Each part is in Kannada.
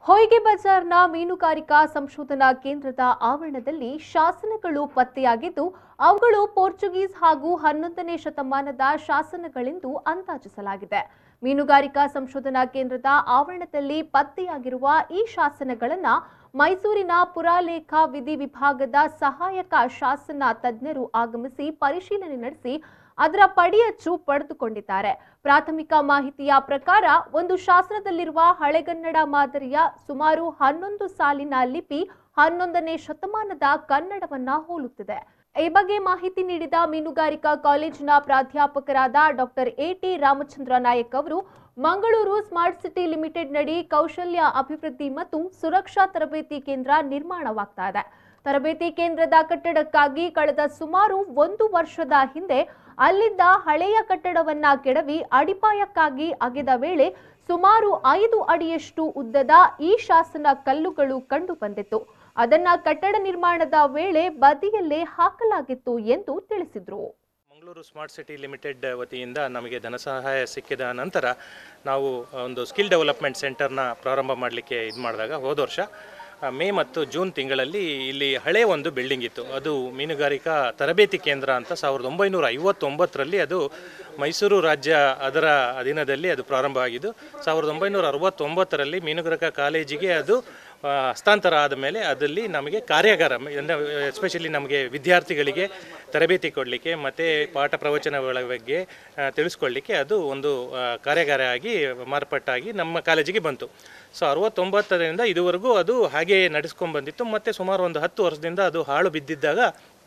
ಹೊಯ್ಗೆ ಬಜಾರ್ನ ಮೀನುಗಾರಿಕಾ ಸಂಶೋಧನಾ ಕೇಂದ್ರದ ಆವರಣದಲ್ಲಿ ಶಾಸನಗಳು ಪತ್ತೆಯಾಗಿದ್ದು ಅವುಗಳು ಪೋರ್ಚುಗೀಸ್ ಹಾಗೂ ಹನ್ನೊಂದನೇ ಶತಮಾನದ ಶಾಸನಗಳೆಂದು ಅಂದಾಜಿಸಲಾಗಿದೆ ಮೀನುಗಾರಿಕಾ ಸಂಶೋಧನಾ ಕೇಂದ್ರದ ಆವರಣದಲ್ಲಿ ಪತ್ತೆಯಾಗಿರುವ ಈ ಶಾಸನಗಳನ್ನು ಮೈಸೂರಿನ ಪುರಾಲೇಖ ವಿಧಿ ವಿಭಾಗದ ಸಹಾಯಕ ಶಾಸನ ತಜ್ಞರು ಆಗಮಿಸಿ ಪರಿಶೀಲನೆ ನಡೆಸಿ ಅದರ ಪಡಿಯಚ್ಚು ಪಡೆದುಕೊಂಡಿದ್ದಾರೆ ಪ್ರಾಥಮಿಕ ಮಾಹಿತಿಯ ಪ್ರಕಾರ ಒಂದು ಶಾಸನದಲ್ಲಿರುವ ಹಳೆಗನ್ನಡ ಮಾದರಿಯ ಸುಮಾರು ಹನ್ನೊಂದು ಸಾಲಿನ ಲಿಪಿ ಹನ್ನೊಂದನೇ ಶತಮಾನದ ಕನ್ನಡವನ್ನ ಹೋಲುತ್ತಿದೆ ಈ ಬಗ್ಗೆ ಮಾಹಿತಿ ನೀಡಿದ ಮೀನುಗಾರಿಕಾ ಕಾಲೇಜಿನ ಪ್ರಾಧ್ಯಾಪಕರಾದ doctor A T Ramachandra Nayak ಅವರು ಮಂಗಳೂರು ಸ್ಮಾರ್ಟ್ ಸಿಟಿ ಲಿಮಿಟೆಡ್ ನಡಿ ಕೌಶಲ್ಯ ಅಭಿವೃದ್ಧಿ ಮತ್ತು ಸುರಕ್ಷಾ ತರಬೇತಿ ಕೇಂದ್ರ ನಿರ್ಮಾಣವಾಗ್ತಾ ಇದೆ ತರಬೇತಿ ಕೇಂದ್ರದ ಕಟ್ಟಡಕ್ಕಾಗಿ ಕಳೆದ ಸುಮಾರು ಒಂದು ವರ್ಷದ ಹಿಂದೆ ಅಲ್ಲಿದ್ದ ಹಳೆಯ ಕಟ್ಟಡವನ್ನ ಕೆಡವಿ ಅಡಿಪಾಯಕ್ಕಾಗಿ ಅಗೆದ ವೇಳೆ ಸುಮಾರು ಐದು ಅಡಿಯಷ್ಟು ಉದ್ದದ ಈ ಶಾಸನ ಕಲ್ಲುಗಳು ಕಂಡು ಬಂದಿತ್ತು ಅದನ್ನ ಕಟ್ಟಡ ನಿರ್ಮಾಣದ ವೇಳೆ ಬದಿಯಲ್ಲೇ ಹಾಕಲಾಗಿತ್ತು ಎಂದು ತಿಳಿಸಿದ್ರು ಮಂಗಳೂರು ಸ್ಮಾರ್ಟ್ ಸಿಟಿ ಲಿಮಿಟೆಡ್ ವತಿಯಿಂದ ನಮಗೆ ಧನ ಸಹಾಯ ಸಿಕ್ಕಿದ ನಂತರ ನಾವು ಒಂದು ಸ್ಕಿಲ್ ಡೆವಲಪ್ಮೆಂಟ್ ಸೆಂಟರ್ನ ಪ್ರಾರಂಭ ಮಾಡಲಿಕ್ಕೆ ಇದು ಮಾಡಿದಾಗ ಹೋದ ವರ್ಷ ಆ, ಮೇ ಮತ್ತು ಜೂನ್ ತಿಂಗಳಲ್ಲಿ ಇಲ್ಲಿ ಹಳೆಯ ಒಂದು ಬಿಲ್ಡಿಂಗ್ ಇತ್ತು ಅದು ಮೀನುಗಾರಿಕಾ ತರಬೇತಿ ಕೇಂದ್ರ ಅಂತ ಸಾವಿರದ ಒಂಬೈನೂರ ಐವತ್ತೊಂಬತ್ತರಲ್ಲಿ ಅದು ಮೈಸೂರು ರಾಜ್ಯ ಅದರ ಅಧೀನದಲ್ಲಿ ಅದು ಪ್ರಾರಂಭ ಆಗಿದ್ದು ಸಾವಿರದ ಒಂಬೈನೂರ ಅರವತ್ತೊಂಬತ್ತರಲ್ಲಿ ಮೀನುಗಾರಿಕಾ ಕಾಲೇಜಿಗೆ ಅದು ಆ, ಹಸ್ತಾಂತರ ಆದ ಮೇಲೆ ಅದಲ್ಲಿ ನಮಗೆ ಕಾರ್ಯಾಗಾರ ಎಸ್ಪೆಷಲಿ ನಮಗೆ ವಿದ್ಯಾರ್ಥಿಗಳಿಗೆ ತರಬೇತಿ ಕೊಡಲಿಕ್ಕೆ ಮತ್ತು ಪಾಠ ಪ್ರವಚನಗಳ ಬಗ್ಗೆ ಆ, ತಿಳಿಸ್ಕೊಳ್ಳಿಕ್ಕೆ ಅದು ಒಂದು ಆ, ಕಾರ್ಯಾಗಾರ ಆಗಿ ಮಾರ್ಪಾಟಾಗಿ ನಮ್ಮ ಕಾಲೇಜಿಗೆ ಬಂತು ಸೊ ಅರವತ್ತೊಂಬತ್ತರಿಂದ ಇದುವರೆಗೂ ಅದು ಹಾಗೆ ನಡೆಸ್ಕೊಂಡು ಬಂದಿತ್ತು ಮತ್ತು ಸುಮಾರು ಒಂದು ಹತ್ತು ವರ್ಷದಿಂದ ಅದು ಹಾಳು ಬಿದ್ದಿದ್ದಾಗ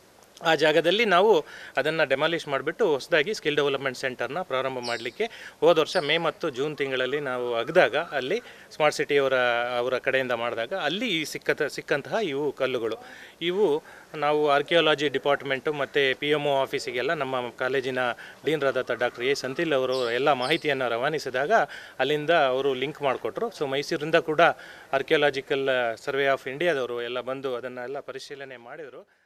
ಆ ಜಾಗದಲ್ಲಿ ನಾವು ಅದನ್ನು ಡೆಮಾಲಿಷ್ ಮಾಡಿಬಿಟ್ಟು ಹೊಸದಾಗಿ ಸ್ಕಿಲ್ ಡೆವಲಪ್ಮೆಂಟ್ ಸೆಂಟರ್ನ ಪ್ರಾರಂಭ ಮಾಡಲಿಕ್ಕೆ ಹೋದ ವರ್ಷ ಮೇ ಮತ್ತು ಜೂನ್ ತಿಂಗಳಲ್ಲಿ ನಾವು ಅಗ್ದಾಗ ಅಲ್ಲಿ ಸ್ಮಾರ್ಟ್ ಸಿಟಿಯವರ ಅವರ ಕಡೆಯಿಂದ ಮಾಡಿದಾಗ ಅಲ್ಲಿ ಈ ಸಿಕ್ಕತ ಸಿಕ್ಕಂತಹ ಇವು ಕಲ್ಲುಗಳು ಇವು ನಾವು ಆರ್ಕಿಯಾಲಜಿ ಡಿಪಾರ್ಟ್ಮೆಂಟು ಮತ್ತು ಪಿ ಎಮ್ ಒ ಆಫೀಸಿಗೆಲ್ಲ ನಮ್ಮ ಕಾಲೇಜಿನ ಡೀನ್ರಾದ ಡಾಕ್ಟರ್ ಎ ಸಂತಿಲ್ ಅವರು ಎಲ್ಲ ಮಾಹಿತಿಯನ್ನು ರವಾನಿಸಿದಾಗ ಅಲ್ಲಿಂದ ಅವರು ಲಿಂಕ್ ಮಾಡಿಕೊಟ್ರು ಸೊ ಮೈಸೂರಿಂದ ಕೂಡ ಆರ್ಕಿಯಾಲಜಿಕಲ್ ಸರ್ವೆ ಆಫ್ ಇಂಡಿಯಾದವರು ಎಲ್ಲ ಬಂದು ಅದನ್ನೆಲ್ಲ ಪರಿಶೀಲನೆ ಮಾಡಿದರು